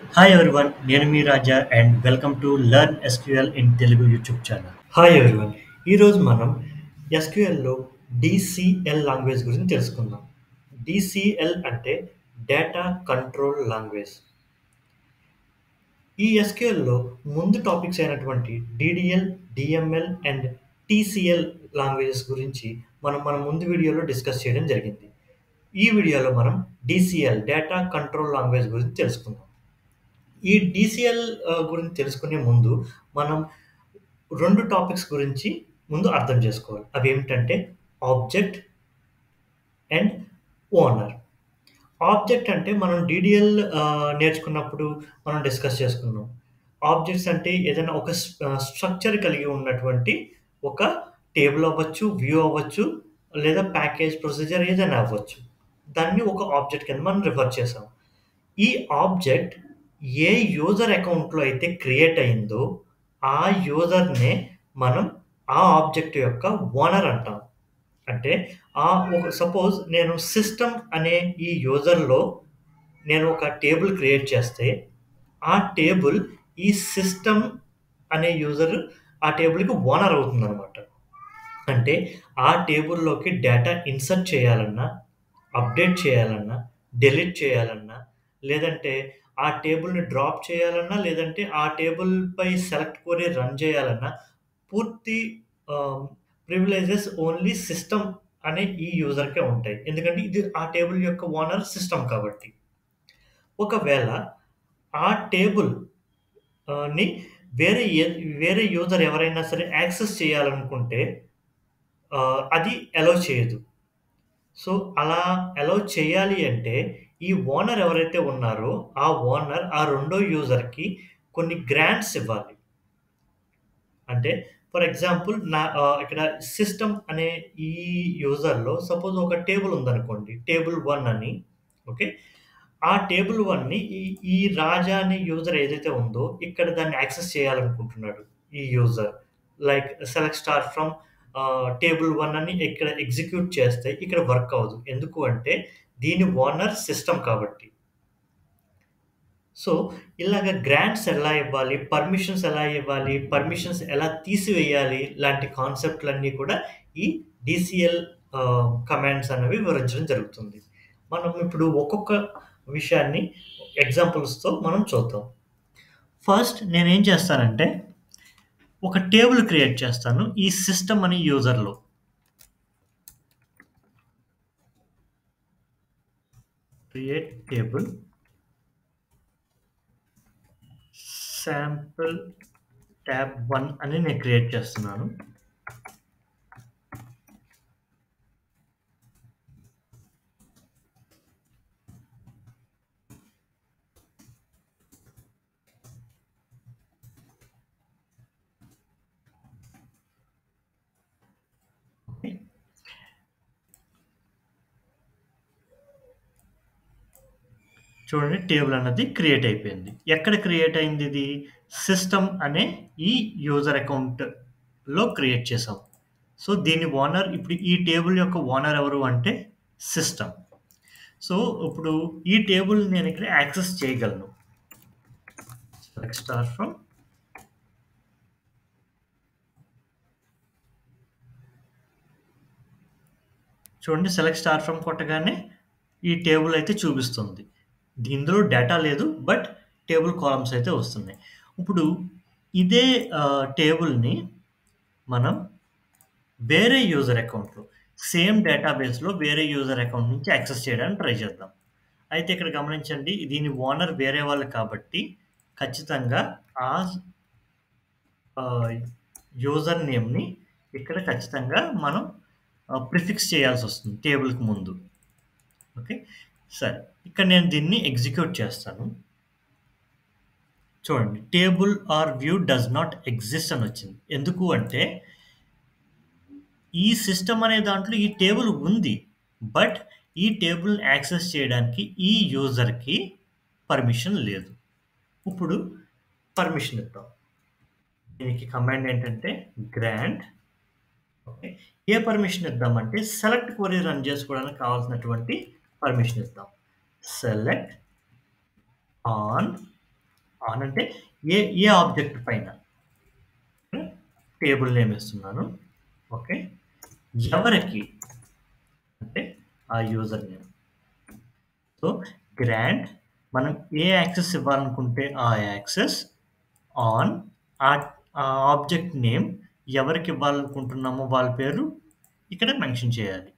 Hi everyone నేను మీ Raja and welcome to learn SQL in Telugu YouTube channel hi everyone ఈరోజు మనం ఎస్క్యూఎల్లో డిసిఎల్ లాంగ్వేజ్ గురించి తెలుసుకుందాం డిసిఎల్ అంటే డేటా కంట్రోల్ లాంగ్వేజ్ ఈ ఎస్క్యూఎల్లో ముందు టాపిక్స్ అయినటువంటి DDL DML and TCL languages గురించి మనం మన ముందు వీడియోలో డిస్కస్ చేయడం జరిగింది ఈ వీడియోలో మనం డిసిఎల్ డేటా కంట్రోల్ లాంగ్వేజ్ గురించి తెలుసుకుందాం ఈ డిసిఎల్ గురించి తెలుసుకునే ముందు మనం రెండు టాపిక్స్ గురించి ముందు అర్థం చేసుకోవాలి అవి ఏమిటంటే ఆబ్జెక్ట్ అండ్ ఓనర్ ఆబ్జెక్ట్ అంటే మనం డిడిఎల్ నేర్చుకున్నప్పుడు మనం డిస్కస్ చేసుకున్నాం ఆబ్జెక్ట్స్ అంటే ఏదైనా ఒక స్ట్రక్చర్ కలిగి ఉన్నటువంటి ఒక టేబుల్ అవ్వచ్చు వ్యూ అవ్వచ్చు లేదా ప్యాకేజ్ ప్రొసీజర్ ఏదైనా అవ్వచ్చు దాన్ని ఒక ఆబ్జెక్ట్ కింద మనం రిఫర్ చేసాం ఈ ఆబ్జెక్ట్ ఏ యూజర్ అకౌంట్లో అయితే క్రియేట్ అయిందో ఆ యూజర్నే మనం ఆ ఆబ్జెక్ట్ యొక్క ఓనర్ అంటాం అంటే ఆ ఒక సపోజ్ నేను సిస్టమ్ అనే ఈ యూజర్లో నేను ఒక టేబుల్ క్రియేట్ చేస్తే ఆ టేబుల్ ఈ సిస్టమ్ అనే యూజర్ ఆ టేబుల్కి ఓనర్ అవుతుంది అనమాట అంటే ఆ టేబుల్లోకి డేటా ఇన్సర్ట్ చేయాలన్నా అప్డేట్ చేయాలన్నా డిలీట్ చేయాలన్నా లేదంటే ఆ టేబుల్ని డ్రాప్ చేయాలన్నా లేదంటే ఆ టేబుల్పై సెలెక్ట్ కోరి రన్ చేయాలన్నా పూర్తి ప్రివిలేజెస్ ఓన్లీ సిస్టమ్ అనే ఈ యూజర్కే ఉంటాయి ఎందుకంటే ఇది ఆ టేబుల్ యొక్క ఓనర్ సిస్టమ్ కాబట్టి ఒకవేళ ఆ టేబుల్ ని వేరే వేరే యూజర్ ఎవరైనా సరే యాక్సెస్ చేయాలనుకుంటే అది అలౌ చేయదు సో అలా అలౌ చేయాలి అంటే ఈ ఓనర్ ఎవరైతే ఉన్నారో ఆ ఓనర్ ఆ రెండో యూజర్కి కొన్ని గ్రాంట్స్ ఇవ్వాలి అంటే ఫర్ ఎగ్జాంపుల్ నా ఇక్కడ సిస్టమ్ అనే ఈ యూజర్లో సపోజ్ ఒక టేబుల్ ఉందనుకోండి టేబుల్ వన్ అని ఓకే ఆ టేబుల్ వన్ని ఈ ఈ రాజా అనే యూజర్ ఏదైతే ఉందో ఇక్కడ దాన్ని యాక్సెస్ చేయాలనుకుంటున్నాడు ఈ user like select star from table one అని ఇక్కడ ఎగ్జిక్యూట్ చేస్తే ఇక్కడ వర్క్ అవ్వదు ఎందుకు అంటే దీని ఓనర్ సిస్టమ్ కాబట్టి సో ఇలాగ గ్రాంట్స్ ఎలా ఇవ్వాలి పర్మిషన్స్ ఎలా ఇవ్వాలి పర్మిషన్స్ ఎలా తీసివేయాలి లాంటి కాన్సెప్ట్లన్నీ కూడా ఈ డిసిఎల్ కమాండ్స్ అనేవి వివరించడం జరుగుతుంది మనం ఇప్పుడు ఒక్కొక్క విషయాన్ని ఎగ్జాంపుల్స్తో మనం చూద్దాం ఫస్ట్ నేనేం చేస్తానంటే ఒక టేబుల్ క్రియేట్ చేస్తాను ఈ సిస్టమ్ అనే యూజర్లో create table sample tab one అని నేను క్రియేట్ చేస్తున్నాను చూడండి టేబుల్ అన్నది క్రియేట్ అయిపోయింది ఎక్కడ క్రియేట్ అయింది ఇది సిస్టమ్ అనే ఈ యూజర్ అకౌంట్లో క్రియేట్ చేసాం సో దీని ఓనర్ ఇప్పుడు ఈ టేబుల్ యొక్క ఓనర్ ఎవరు అంటే సిస్టమ్ సో ఇప్పుడు ఈ టేబుల్ నేను ఇక్కడ యాక్సెస్ చేయగలను స్టార్ ఫ్రమ్ చూడండి సెలెక్ట్ స్టార్ ఫ్రమ్ కొట్టగానే ఈ టేబుల్ అయితే చూపిస్తుంది ఇందులో డేటా లేదు బట్ టేబుల్ కాలమ్స్ అయితే వస్తున్నాయి ఇప్పుడు ఇదే టేబుల్ని మనం వేరే యూజర్ అకౌంట్లో సేమ్ డేటాబేస్లో వేరే యూజర్ అకౌంట్ నుంచి యాక్సెస్ చేయడానికి ట్రై చేద్దాం అయితే ఇక్కడ గమనించండి దీని ఓనర్ వేరే వాళ్ళు కాబట్టి ఖచ్చితంగా ఆ యూజర్ నేమ్ని ఇక్కడ ఖచ్చితంగా మనం ప్రిఫిక్స్ చేయాల్సి వస్తుంది టేబుల్కి ముందు ఓకే సరే ఇక్కడ నేను దీన్ని ఎగ్జిక్యూట్ చేస్తాను చూడండి table or view does not exist అని వచ్చింది ఎందుకు అంటే ఈ సిస్టమ్ అనే దాంట్లో ఈ టేబుల్ ఉంది బట్ ఈ టేబుల్ యాక్సెస్ చేయడానికి ఈ యూజర్కి పర్మిషన్ లేదు ఇప్పుడు పర్మిషన్ ఇద్దాం దీనికి కమాండ్ ఏంటంటే గ్రాండ్ ఓకే ఏ పర్మిషన్ ఇద్దామంటే సెలెక్ట్ క్వరీ రన్ చేసుకోవడానికి కావాల్సినటువంటి పర్మిషన్ ఇద్దాం సెలెక్ట్ ఆన్ ఆన్ అంటే ఏ ఏ ఆబ్జెక్ట్ పైన టేబుల్ నేమ్ ఇస్తున్నాను ఓకే ఎవరికి అంటే ఆ యూజర్ నేమ్ సో గ్రాంట్ మనం ఏ యాక్సెస్ ఇవ్వాలనుకుంటే ఆ యాక్సెస్ ఆన్ ఆ ఆబ్జెక్ట్ నేమ్ ఎవరికి ఇవ్వాలనుకుంటున్నామో వాళ్ళ పేరు ఇక్కడ మెన్షన్ చేయాలి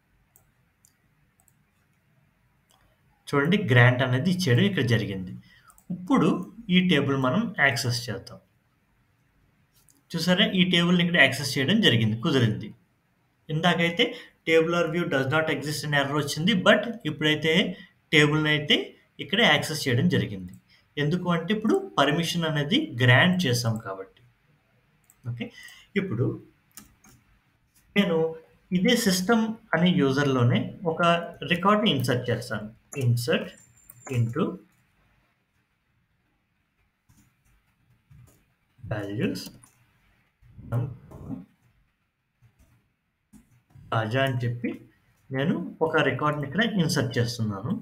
చూడండి గ్రాంట్ అనేది ఇచ్చాడు ఇక్కడ జరిగింది ఇప్పుడు ఈ టేబుల్ మనం యాక్సెస్ చేద్దాం చూసారా ఈ టేబుల్ని ఇక్కడ యాక్సెస్ చేయడం జరిగింది కుదిరింది ఇందాకైతే table or view does not exist అని ఎర్రర్ వచ్చింది బట్ ఇప్పుడైతే టేబుల్ని అయితే ఇక్కడ యాక్సెస్ చేయడం జరిగింది ఎందుకు అంటే ఇప్పుడు పర్మిషన్ అనేది గ్రాంట్ చేసాం కాబట్టి ఓకే ఇప్పుడు నేను ఇదే సిస్టమ్ అనే యూజర్లోనే ఒక రికార్డ్ని ఇన్సర్ట్ చేస్తాను ఇన్సర్ట్ ఇంటూ వాల్యూస్ తాజా అని చెప్పి నేను ఒక రికార్డ్ని ఇక్కడ ఇన్సర్ట్ చేస్తున్నాను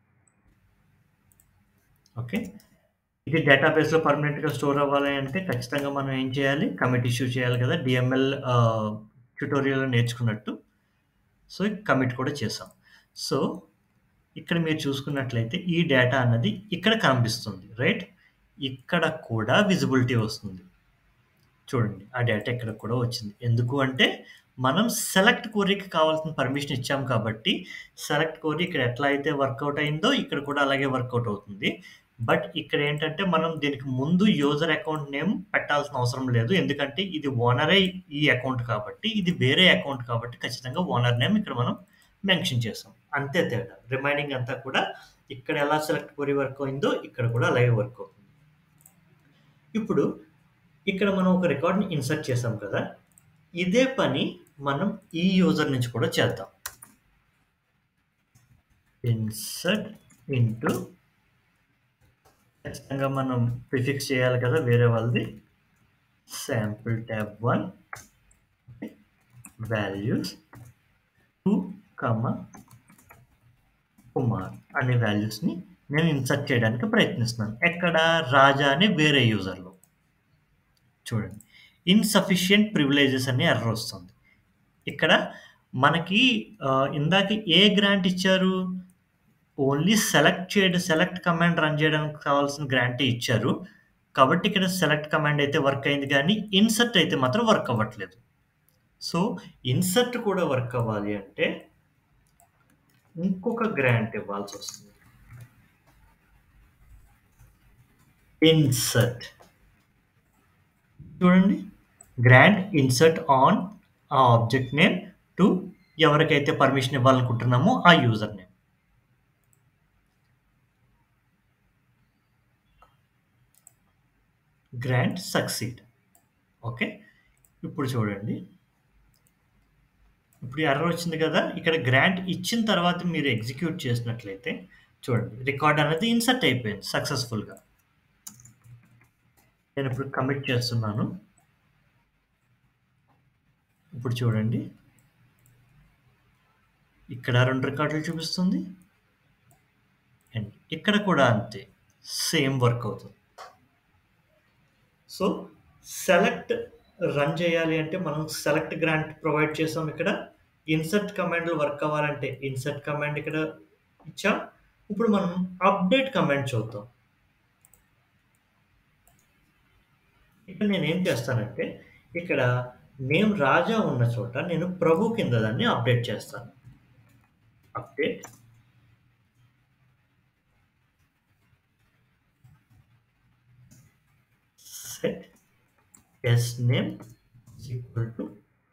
ఓకే ఇది డేటాబేస్లో పర్మనెంట్గా స్టోర్ అవ్వాలి అంటే ఖచ్చితంగా మనం ఏం చేయాలి కమిట్ ఇష్యూ చేయాలి కదా డిఎంఎల్ ట్యూటోరియల్ నేర్చుకున్నట్టు సో కమిట్ కూడా చేసాం సో ఇక్కడ మీరు చూసుకున్నట్లయితే ఈ డేటా అన్నది ఇక్కడ కనిపిస్తుంది రైట్ ఇక్కడ కూడా విజిబిలిటీ వస్తుంది చూడండి ఆ డేటా ఇక్కడ కూడా వచ్చింది ఎందుకు అంటే మనం సెలెక్ట్ కోరీకి కావాల్సిన పర్మిషన్ ఇచ్చాం కాబట్టి సెలెక్ట్ కోరీ ఇక్కడ ఎట్లా అయితే వర్కౌట్ అయిందో ఇక్కడ కూడా అలాగే వర్కౌట్ అవుతుంది బట్ ఇక్కడ ఏంటంటే మనం దీనికి ముందు యూజర్ అకౌంట్ నేమ్ పెట్టాల్సిన అవసరం లేదు ఎందుకంటే ఇది ఓనరే ఈ అకౌంట్ కాబట్టి ఇది వేరే అకౌంట్ కాబట్టి ఖచ్చితంగా ఓనర్ నేమ్ ఇక్కడ మనం మెన్షన్ చేసాం అంతే తేడా రిమైనింగ్ అంతా కూడా ఇక్కడ ఎలా సెలెక్ట్ కోరీ వర్క్ అయిందో ఇక్కడ కూడా అలాగే వర్క్ అవుతుంది ఇప్పుడు ఇక్కడ మనం ఒక రికార్డ్ని ఇన్సర్ట్ చేసాం కదా ఇదే పని మనం ఈ యూజర్ నుంచి కూడా చేద్దాం ఇన్సర్ట్ ఇంటూ ఖచ్చితంగా మనం ప్రిఫిక్స్ చేయాలి కదా వేరే వాళ్ళది sample tab one values two comma Kumar అనే వాల్యూస్ని నేను ఇన్సర్ట్ చేయడానికి ప్రయత్నిస్తున్నాను ఎక్కడ రాజా అనే వేరే యూజర్లో చూడండి ఇన్సఫిషియంట్ ప్రివిలేజెస్ అనే ఎర్రర్ వస్తుంది ఇక్కడ మనకి ఇందాక ఏ గ్రాంట్ ఇచ్చారు ఓన్లీ సెలెక్ట్ చేయడం సెలెక్ట్ కమాండ్ రన్ చేయడానికి కావాల్సిన గ్రాంటే ఇచ్చారు కాబట్టి ఇక్కడ సెలెక్ట్ కమాండ్ అయితే వర్క్ అయింది కానీ ఇన్సర్ట్ అయితే మాత్రం వర్క్ అవ్వట్లేదు సో ఇన్సర్ట్ కూడా వర్క్ అవ్వాలి అంటే ఇంకొక గ్రాంట్ ఇవ్వాల్సి వస్తుంది ఇన్సర్ట్ చూడండి గ్రాంట్ ఇన్సర్ట్ ఆన్ ఆ ఆబ్జెక్ట్ నేమ్ టు ఎవరికైతే పర్మిషన్ ఇవ్వాలనుకుంటున్నామో ఆ user name grant succeed okay ఇప్పుడు చూడండి ఇప్పుడు ఎర్రర్ వచ్చింది కదా ఇక్కడ గ్రాంట్ ఇచ్చిన తర్వాత మీరు ఎగ్జిక్యూట్ చేసినట్లయితే చూడండి రికార్డ్ అనేది ఇన్సర్ట్ అయిపోయింది సక్సెస్ఫుల్గా నేను ఇప్పుడు కమిట్ చేస్తున్నాను ఇప్పుడు చూడండి ఇక్కడ రెండు రికార్డులు చూపిస్తుంది అండ్ ఇక్కడ కూడా అంతే సేమ్ వర్క్ అవుతుంది సో సెలెక్ట్ రన్ చేయాలి అంటే మనం సెలెక్ట్ గ్రాంట్ ప్రొవైడ్ చేసాం ఇక్కడ ఇన్సర్ట్ కమాండ్లు వర్క్ అవ్వాలంటే ఇన్సర్ట్ కమాండ్ ఇక్కడ ఇచ్చాం ఇప్పుడు మనం అప్డేట్ కమాండ్ చూద్దాం ఇక్కడ నేను ఏం చేస్తానంటే ఇక్కడ నేమ్ రాజా ఉన్న చోట నేను ప్రభు కింద దాన్ని అప్డేట్ చేస్తాను update set S name equal to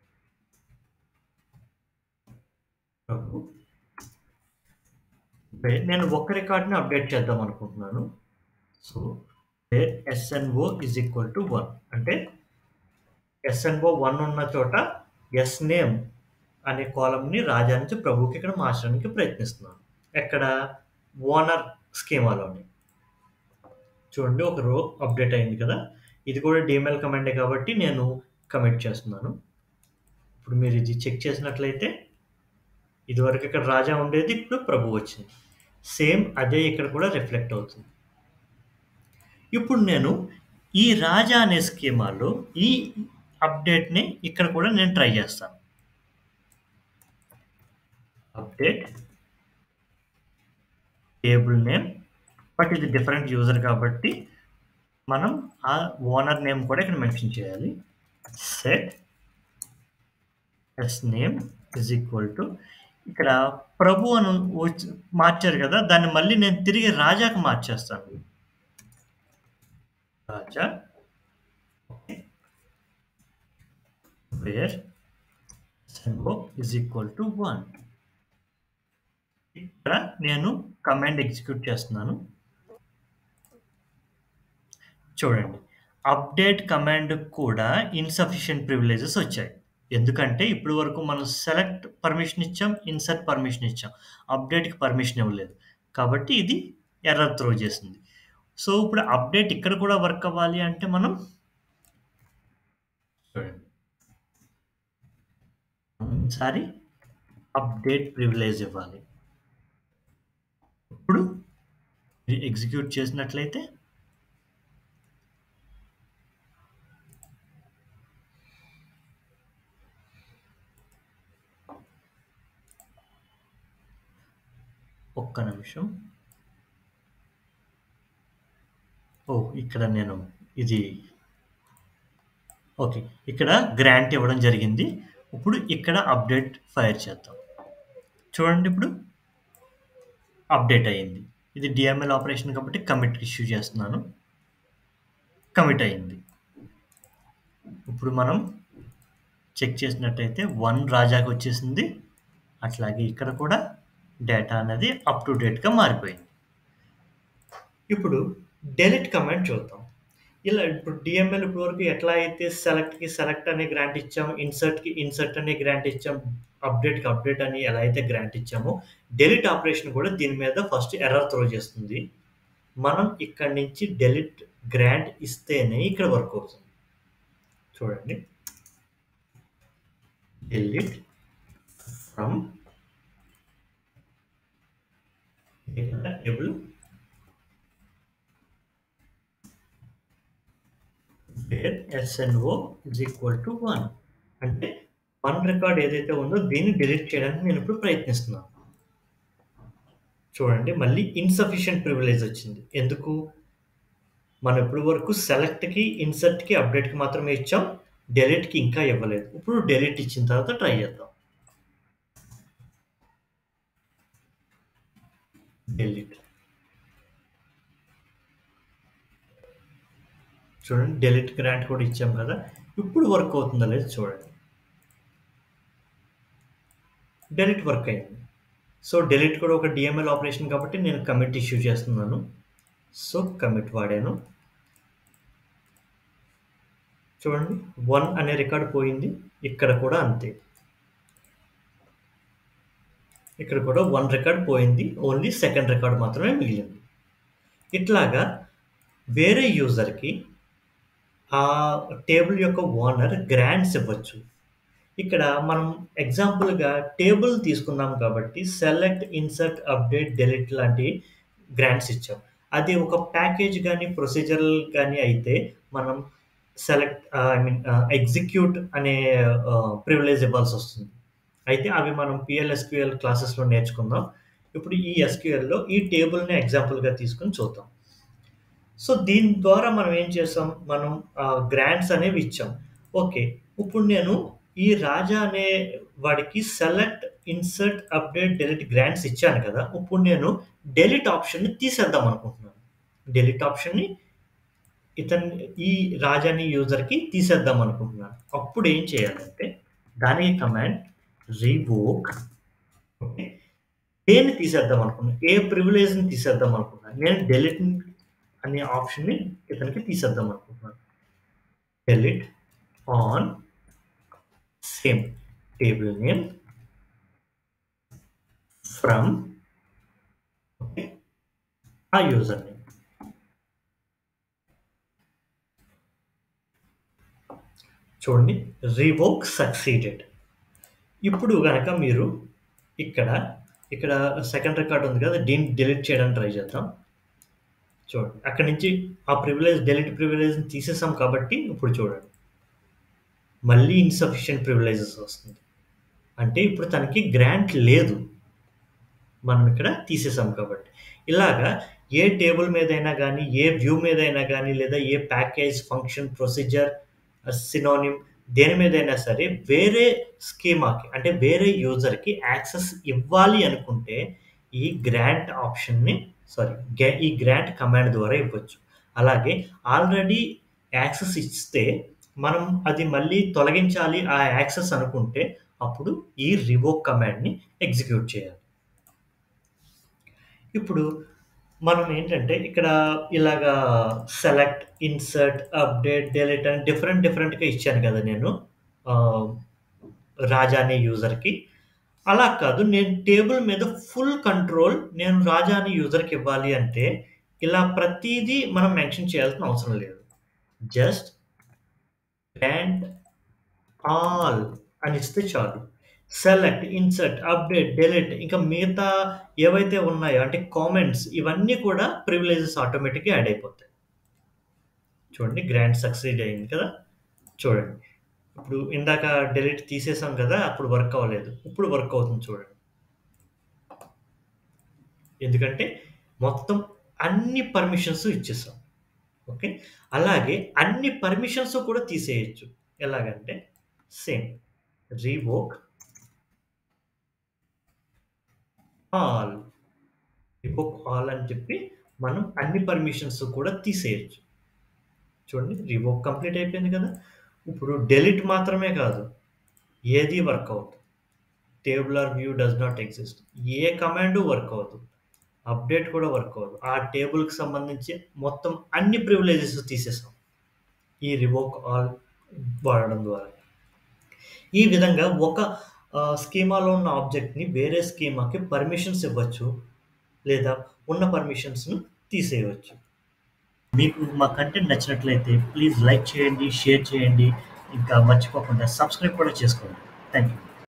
Prabhu నేను ఒక్క రికార్డ్ని అప్డేట్ చేద్దాం అనుకుంటున్నాను so SNO is equal to one అంటే ఎస్ఎన్ఓ వన్ ఉన్న చోట ఎస్ నేమ్ అనే కాలంని రాజా నుంచి ప్రభుకి ఇక్కడ మార్చడానికి ప్రయత్నిస్తున్నాను ఎక్కడ ఓనర్ స్కీమాలోని చూడండి ఒక రో అప్డేట్ అయింది కదా ఇది కూడా డిఎంఎల్ కమాండే కాబట్టి నేను కమిట్ చేస్తున్నాను ఇప్పుడు మీరు ఇది చెక్ చేసినట్లయితే ఇదివరకు ఇక్కడ రాజా ఉండేది ఇప్పుడు ప్రభు వచ్చింది సేమ్ అదే ఇక్కడ కూడా రిఫ్లెక్ట్ అవుతుంది ఇప్పుడు నేను ఈ రాజా అనే స్కీమాలో ఈ అప్డేట్‌ని ఇక్కడ కూడా నేను ట్రై చేస్తాను. అప్డేట్ టేబుల్ నేమ్ బట్ ఇది డిఫరెంట్ యూజర్ కాబట్టి మనం ఆ ఓనర్ నేమ్ కూడా ఇక్కడ మెన్షన్ చేయాలి. Set S name is equal to ఇక్కడ ప్రభు అని వచ్చి మార్చారు కదా! దాన్ని మళ్ళీ నేను తిరిగి రాజాకి మార్చేస్తాను. Raja okay. Where SNO is equal to 1 ఇక్కడ నేను కమాండ్ ఎగ్జిక్యూట్ చేస్తున్నాను. చూడండి. అప్డేట్ కమాండ్‌కి కూడా ఇన్‌సఫిషియెంట్ ప్రివిలేజెస్ వచ్చాయి. ఎందుకంటే ఇప్పటి వరకు మనం సెలెక్ట్ పర్మిషన్ ఇచ్చాం. ఇన్సర్ట్ పర్మిషన్ ఇచ్చాం. అప్డేట్‌కి పర్మిషన్ ఇవ్వలేదు. కాబట్టి ఇది ఎర్రర్ త్రో చేసింది. సో, ఇప్పుడు అప్డేట్ ఇక్కడ కూడా వర్క్ అవ్వాలి అంటే మనం చూడండి. ఒకసారి అప్డేట్ ప్రివిలేజ్ ఇవ్వాలి. ఇప్పుడు ఎగ్జిక్యూట్ చేసినట్లయితే ఒక్క నిమిషం. ఓహ్! ఇక్కడ నేను ఇది ఓకే. ఇక్కడ గ్రాంట్ ఇవ్వడం జరిగింది. ఇప్పుడు ఇక్కడ అప్డేట్ ఫైర్ చేద్దాం. చూడండి ఇప్పుడు. అప్డేట్ అయింది. ఇది డీఎంఎల్ ఆపరేషన్ కాబట్టి కమిట్ ఇష్యూ చేస్తున్నాను. కమిట్ అయింది. ఇప్పుడు మనం చెక్ చేసినట్టయితే 1 రాజాకి వచ్చేసింది. అట్లాగే ఇక్కడ కూడా డేటా అనేది అప్ టు డేట్‌గా మారిపోయింది. ఇప్పుడు డెలీట్ కమాండ్ చూద్దాం. ఇలా ఇప్పుడు డీఎంఎల్ ఇప్పటివరకు ఎట్లా అయితే సెలెక్ట్‌కి సెలెక్ట్ అనే గ్రాంట్ ఇచ్చాం. ఇన్సర్ట్‌కి ఇన్సర్ట్ అనే గ్రాంట్ ఇచ్చాం. అప్డేట్‌కి అప్డేట్ అని ఎలా అయితే గ్రాంట్ ఇచ్చామో డెలీట్ ఆపరేషన్ కూడా దీని మీద ఫస్ట్ ఎర్రర్ త్రో చేస్తుంది. మనం ఇక్కడి నుంచి డెలీట్ గ్రాంట్ ఇస్తేనే ఇక్కడ వర్క్ అవుతుంది. చూడండి. Delete from data table where SNO is equal to 1 అంటే 1 రికార్డ్ ఏదైతే ఉందో దీన్ని డిలీట్ చేయడానికి నేను ఇప్పుడు ప్రయత్నిస్తున్నాను. చూడండి మళ్ళీ ఇన్‌సఫిషియెంట్ ప్రివిలేజ్ వచ్చింది. ఎందుకు? మనం ఇప్పటి వరకు సెలెక్ట్‌కి, ఇన్సర్ట్‌కి, అప్డేట్‌కి మాత్రమే ఇచ్చాం. డెలీట్‌కి ఇంకా ఇవ్వలేదు. ఇప్పుడు డెలీట్ ఇచ్చిన తర్వాత ట్రై చేద్దాం. డెలీట్. చూడండి డెలీట్ గ్రాంట్ కూడా ఇచ్చాం కదా! ఇప్పుడు వర్క్ అవుతుందో లేదో చూడండి. డెలీట్ వర్క్ అయింది. సో, డెలీట్ కూడా ఒక డీఎంఎల్ ఆపరేషన్ కాబట్టి నేను కమిట్ ఇష్యూ చేస్తున్నాను. సో, కమిట్ వాడాను. చూడండి 1 అనే రికార్డ్ పోయింది. ఇక్కడ కూడా అంతే. ఇక్కడ కూడా 1 రికార్డ్ పోయింది. ఓన్లీ సెకండ్ రికార్డ్ మాత్రమే మిగిలింది. ఇట్లాగా వేరే యూజర్‌కి ఆ టేబుల్ యొక్క ఓనర్ గ్రాంట్స్ ఇవ్వచ్చు. ఇక్కడ మనం ఎగ్జాంపుల్‌గా టేబుల్ తీసుకున్నాం కాబట్టి సెలెక్ట్, ఇన్సర్ట్, అప్డేట్, డెలీట్ లాంటి గ్రాంట్స్ ఇచ్చాం. అది ఒక ప్యాకేజ్ గాని, ప్రొసీజరల్ గాని అయితే మనం సెలెక్ట్ ఆహ్, ఐ మీన్ ఆహ్, ఎగ్జిక్యూట్ అనే ఆహ్, ప్రివిలేజ్ ఇవ్వాల్సొస్తుంది. అయితే అవి మనం పీఎల్ఎస్‌క్యూఎల్ క్లాసెస్‌లో నేర్చుకుందాం. ఇప్పుడు ఈ ఎస్‌క్యూఎల్‌లో ఈ టేబుల్‌ని ఎగ్జాంపుల్‌గా తీసుకొని చూద్దాం. సో, దీని ద్వారా మనం ఏం చేసాం? మనం ఆహ్, గ్రాంట్స్ అనేవి ఇచ్చాం. ఓకే. ఇప్పుడు నేను ఈ రాజా అనే వాడికి select, insert, update, delete grants ఇచ్చాను కదా! ఇప్పుడు నేను డెలీట్ ఆప్షన్‌ని తీసేద్దాం అనుకుంటున్నాను. డెలీట్ ఆప్షన్‌ని ఇతన్ని ఈ రాజాని యూజర్‌కి తీసేద్దాం అనుకుంటున్నాను. అప్పుడు ఏం చేయాలంటే దానికి కమాండ్ రివోక్ ఓకే. దేన్ని తీసేద్దాం అనుకున్నాను? ఏ ప్రివిలేజ్‌ని తీసేద్దాం అనుకున్నాను? నేను డెలీట్ అనే ఆప్షన్‌ని ఇతనికి తీసేద్దాం అనుకుంటున్నాను. Delete on same table name from okay. ఆ యూజర్ నేమ్. చూడండి రివోక్ సక్సీడెడ్. ఇప్పుడు గనక మీరు ఇక్కడ, ఇక్కడ సెకండ్ రికార్డ్ ఉంది కదా! దీన్ని డిలీట్ చేయడానికి ట్రై చేద్దాం. చూడండి. అక్కడి నుంచి ఆ ప్రివిలేజ్ డెలీట్ ప్రివిలేజ్‌ని తీసేసాం కాబట్టి ఇప్పుడు చూడండి. మళ్ళీ ఇన్‌సఫిషియెంట్ ప్రివిలేజెస్ వస్తుంది. అంటే ఇప్పుడు తనకి గ్రాంట్ లేదు. మనం ఇక్కడ తీసేసాం కాబట్టి. ఇలాగా ఏ టేబుల్ మీదైనా గానీ, ఏ వ్యూ మీదైనా గానీ, లేదా ఏ ప్యాకేజ్, ఫంక్షన్, ప్రొసీజర్, సినోనిమ్ దేని మీదైనా సరే వేరే స్కీమాకి అంటే వేరే యూజర్‌కి యాక్సెస్ ఇవ్వాలి అనుకుంటే ఈ గ్రాంట్ ఆప్షన్‌ని సారీ గె ఈ గ్రాంట్ కమాండ్ ద్వారా ఇవ్వచ్చు. అలాగే ఆల్రెడీ యాక్సెస్ ఇస్తే మనం అది మళ్ళీ తొలగించాలి ఆ యాక్సెస్ అనుకుంటే అప్పుడు ఈ రివోక్ కమాండ్‌ని ఎగ్జిక్యూట్ చేయాలి. ఇప్పుడు మనం ఏంటంటే ఇక్కడ ఇలాగా సెలెక్ట్, ఇన్సర్ట్, అప్డేట్, డిలీట్ అని డిఫరెంట్ డిఫరెంట్‌గా ఇచ్చాను కదా నేను. ఆహ్, రాజా అనే యూజర్‌కి. అలా కాదు నేను టేబుల్ మీద ఫుల్ కంట్రోల్ నేను రాజా అనే యూజర్‌కి ఇవ్వాలి అంటే ఇలా ప్రతీదీ మనం మెన్షన్ చేయాల్సిన అవసరం లేదు. జస్ట్ గ్రాంట్ ఆల్ అని ఇస్తే చాలు. సెలెక్ట్, ఇన్సర్ట్, అప్డేట్, డిలీట్ ఇంకా మిగతా ఏవైతే ఉన్నాయో అంటే కామెంట్స్ ఇవన్నీ కూడా ప్రివిలేజెస్ ఆటోమేటిక్‌గా యాడ్ అయిపోతాయి. చూడండి గ్రాంట్ సక్సీడ్ అయింది కదా! చూడండి. ఇప్పుడు ఇందాక డిలీట్ తీసేసాం కదా! అప్పుడు వర్క్ అవ్వలేదు. ఇప్పుడు వర్క్ అవుతుంది చూడండి. ఎందుకంటే మొత్తం అన్ని పర్మిషన్స్ ఇచ్చేసాం. ఓకే. అలాగే అన్ని పర్మిషన్స్ కూడా తీసేయొచ్చు. ఎలాగంటే same revoke all. Revoke all అని చెప్పి మనం అన్ని పర్మిషన్స్ కూడా తీసేయొచ్చు. చూడండి రివోక్ కంప్లీట్ అయిపోయింది కదా! ఇప్పుడు డిలీట్ మాత్రమే కాదు. ఏది వర్క్ అవ్వదు. Table or view does not exist. ఏ కమాండు వర్క్ అవ్వదు. అప్డేట్ కూడా వర్క్ అవ్వదు. ఆ టేబుల్‌కి సంబంధించి మొత్తం అన్ని ప్రివిలేజెస్ తీసేసాం. ఈ రివోక్ ఆల్ వాడడం ద్వారా. ఈ విధంగా ఒక ఆహ్, స్కీమాలో ఉన్న ఆబ్జెక్ట్‌ని వేరే స్కీమాకి పర్మిషన్స్ ఇవ్వచ్చు. లేదా ఉన్న పర్మిషన్స్‌ను తీసేయవచ్చు. మీకు మా కంటెంట్ నచ్చినట్లయితే ప్లీజ్ లైక్ చేయండి, షేర్ చేయండి. ఇంకా మర్చిపోకుండా సబ్స్క్రైబ్ కూడా చేసుకోండి. Thank you.